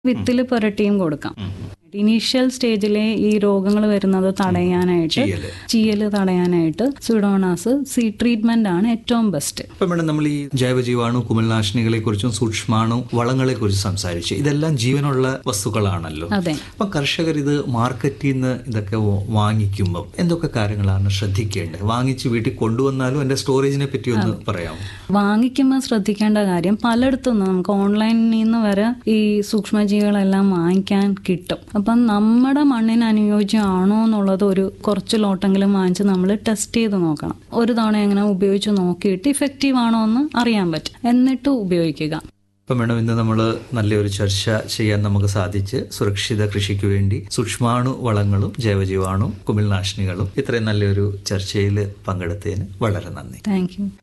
വിത്തിൽ പുരട്ടിയും കൊടുക്കാം ഇനീഷ്യൽ സ്റ്റേജിലെ ഈ രോഗങ്ങൾ വരുന്നത് തടയാനായിട്ട് ചീയല്. ചീയല് തടയാനായിട്ട് സുഡോണാസ് സി ട്രീറ്റ്മെന്റ് ആണ് ഏറ്റവും ബെസ്റ്റ് ഇപ്പം മേഡം നമ്മൾ ഈ ജൈവജീവാണു കുമിൾനാശിനികളെ കുറിച്ചും സൂക്ഷ്മാണു വളങ്ങളെ കുറിച്ചും സംസാരിച്ചു ഇതെല്ലാം ജീവനുള്ള വസ്തുക്കളാണല്ലോ അതെ അപ്പം കർഷകർ ഇത് മാർക്കറ്റിൽ നിന്ന് ഇതൊക്കെ വ- വാങ്ങിക്കുമ്പോൾ എന്തൊക്കെ കാര്യങ്ങളാണ് ശ്രദ്ധിക്കേണ്ടത് വാങ്ങിച്ച് വീട്ടിൽ കൊണ്ടുവന്നാലും എൻ്റെ സ്റ്റോറേജിനെ പറ്റി ഒന്ന് പറയാമോ വാങ്ങിക്കുമ്പോൾ ശ്രദ്ധിക്കേണ്ട കാര്യം പലയിടത്തുനിന്ന് നമുക്ക് ഓൺലൈനിൽ നിന്ന് വരെ ഈ സൂക്ഷ്മജീവികളെല്ലാം വാങ്ങിക്കാൻ കിട്ടും അപ്പം നമ്മുടെ മണ്ണിന് അനുയോജ്യമാണോ എന്നുള്ളത് ഒരു കുറച്ച് ലോട്ടെങ്കിലും വാങ്ങിച്ച് നമ്മൾ ടെസ്റ്റ് ചെയ്ത് നോക്കണം ഒരു തവണ എങ്ങനെ ഉപയോഗിച്ച് നോക്കിയിട്ട് ഇഫക്റ്റീവ് ആണോ എന്ന് അറിയാൻ പറ്റും എന്നിട്ട് ഉപയോഗിക്കുക ഇപ്പം മേഡം ഇന്ന് നമ്മൾ നല്ലൊരു ചർച്ച ചെയ്യാൻ നമുക്ക് സാധിച്ച് സുരക്ഷിത കൃഷിക്ക് വേണ്ടി സൂക്ഷ്മാണു വളങ്ങളും ജൈവജീവാണു കുമിൾനാശിനികളും ഇത്രയും നല്ലൊരു ചർച്ചയിൽ പങ്കെടുത്തതിന് വളരെ നന്ദി താങ്ക് യു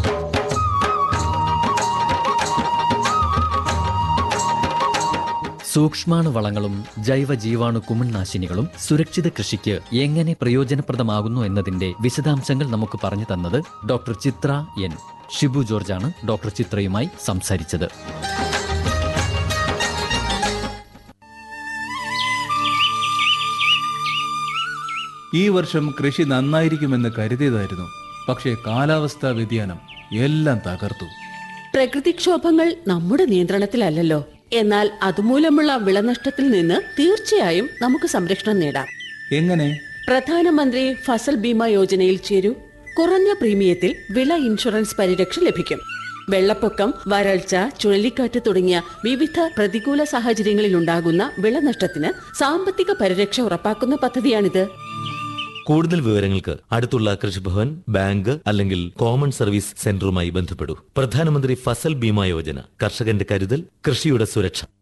സൂക്ഷ്മാണു വളങ്ങളും ജൈവ ജീവാണു കുമിൾനാശിനികളും സുരക്ഷിത കൃഷിക്ക് എങ്ങനെ പ്രയോജനപ്രദമാകുന്നു എന്നതിന്റെ വിശദാംശങ്ങൾ നമുക്ക് പറഞ്ഞു തന്നത് ഡോക്ടർ ചിത്ര എൻ ഷിബു ജോർജാണ് ഡോക്ടർ ചിത്രയുമായി സംസാരിച്ചത് ഈ വർഷം കൃഷി നന്നായിരിക്കുമെന്ന് കരുതിയതായിരുന്നു പക്ഷേ കാലാവസ്ഥാ വ്യതിയാനം എല്ലാം തകർത്തു പ്രകൃതിക്ഷോഭങ്ങൾ നമ്മുടെ നിയന്ത്രണത്തിലല്ലല്ലോ എന്നാൽ അതുമൂലമുള്ള വിളനഷ്ടത്തിൽ നിന്ന് തീർച്ചയായും നമുക്ക് സംരക്ഷണം നേടാം എങ്ങനെ പ്രധാനമന്ത്രി ഫസൽ ബീമ യോജനയിൽ ചേരൂ കുറഞ്ഞ പ്രീമിയത്തിൽ വിള ഇൻഷുറൻസ് പരിരക്ഷ ലഭിക്കും വെള്ളപ്പൊക്കം വരൾച്ച ചുഴലിക്കാറ്റ് തുടങ്ങിയ വിവിധ പ്രതികൂല സാഹചര്യങ്ങളിൽ ഉണ്ടാകുന്ന വിളനഷ്ടത്തിന് സാമ്പത്തിക പരിരക്ഷ ഉറപ്പാക്കുന്ന പദ്ധതിയാണിത് കൂടുതൽ വിവരങ്ങൾക്ക് അടുത്തുള്ള കൃഷിഭവൻ ബാങ്ക് അല്ലെങ്കിൽ കോമൺ സർവീസ് സെന്ററുമായി ബന്ധപ്പെടൂ പ്രധാനമന്ത്രി ഫസൽ ബീമ യോജന കർഷകന്റെ കരുതൽ കൃഷിയുടെ സുരക്ഷ